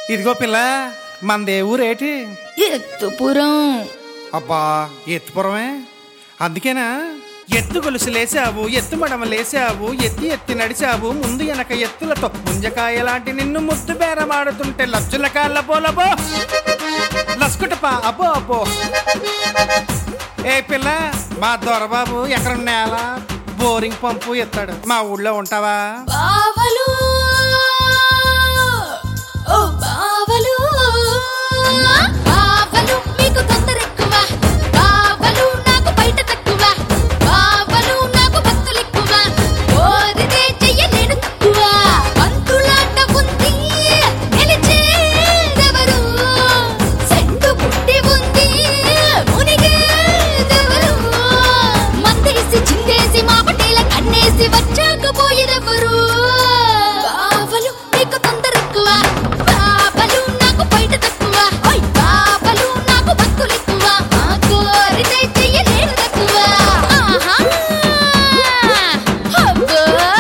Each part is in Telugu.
ఇదిగో పిల్ల మనదే ఊరేటి ఎత్తుపురం అబ్బా ఎత్తుపురమే అందుకేనా ఎత్తు గొలుసు లేసావు ఎత్తు మడమ లేసావు ఎత్తి ఎత్తి నడిచావు ముందు వెనక ఎత్తులతో ముంజకాయ లాంటి నిన్ను ముద్దు బేరమాడుతుంటే లజ్జుల కాళ్ళ పోలబో లస్కుటపా అబ్బో అబ్బో ఏ పిల్ల మా దొరబాబు ఎక్కడ నేల బోరింగ్ పంపు ఎత్తాడు మా ఊళ్ళో ఉంటావా బావలు ఓ బావలు బావలు మీకు తొందర ఎక్కువ బావలు నాకు బయట తక్కువ బావలు నాకు భక్తులు ఎక్కువ కోరితే చెయ్యలేను తక్కువ పంతులాట ఉంది గెలిచేదెవరు సెంటు పుట్టి ఉంది మునిగేదెవరు మందేసి చిందేసి మా పటేల కన్నేసి వచ్చాకపోయేదెవరు బావలు మీకు తొందర ఎక్కువ బావలు నాకు బయట తక్కువ ఓయ్ బావలు నాకు భక్తులు ఎక్కువ మా కోరితే చెయ్యలేను తక్కువ ఆహా అబ్బా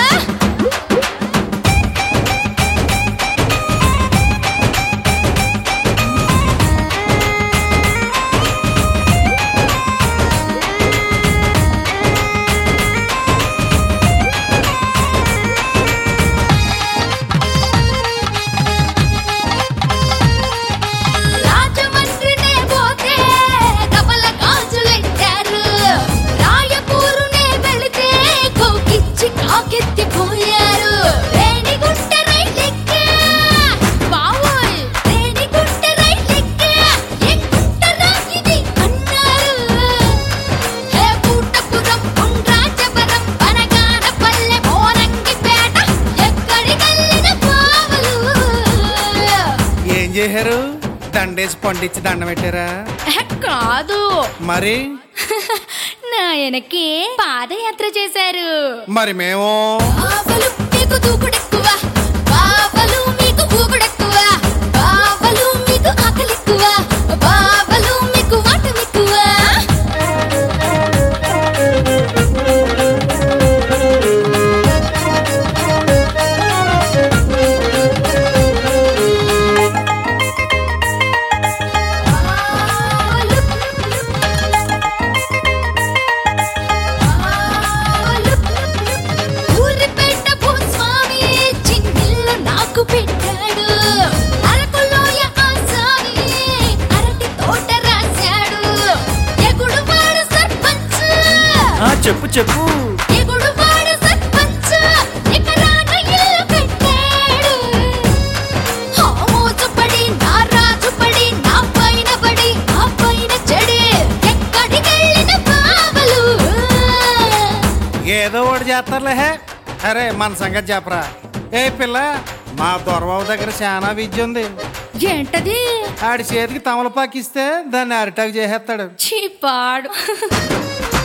రాజమండ్రినే పోతే కపల గాజులెట్టారు రాయపూరునే వెళితే కోకిచ్చి కాకెత్తి పోయారు రేణిగుంట రైలెక్కా బావోయ్ రేణిగుంట రైలెక్కా ఎక్కుంటరా ఇది అన్నారు హే పూటపురం ఉండ్రాజపురం బనగానపల్లె మోరంగిపేట ఎక్కడికెళ్ళిన బావలు ఏం చేశారు దండేసి పండించి దండం పెట్టారా ఎహ, కాదు మరి నాయనకి పాదయాత్ర చేశారు మరి మేము బావలు మీకు దూకుడెక్కువ బావలు మీకు ఊగుడెక్కువ బావలు మీకు ఆకలెక్కువ బావలు మీకు వాటమెక్కువ ఊరిపేట భూస్వామి చిన్నిల్లు నాకు పెట్టాడు అరకులోయ ఆసామి అరటి తోట రాశాడు ఎగుడువాడు సర్పంచ్ ఆ చెప్పు చెప్పు ఎగుడువాడు సర్పంచ్ ఎకరాన ఇల్లు కట్టాడు ఆ మోజుపడి నా రాజుపడి నా పైన పడి నా పైన చెడి ఎక్కడికెళ్ళిన బావలు ఏదో ఒకటి చేస్తారులే హే. అరే మన సంగతి చెప్పరా ఏ పిల్ల మా దొరబాబు దగ్గర చాలా విద్య ఉంది ఏంటది ఆడి చేతికి తమలపాకిస్తే దాన్ని అరిటాకు చేసేస్తాడు చీపాడు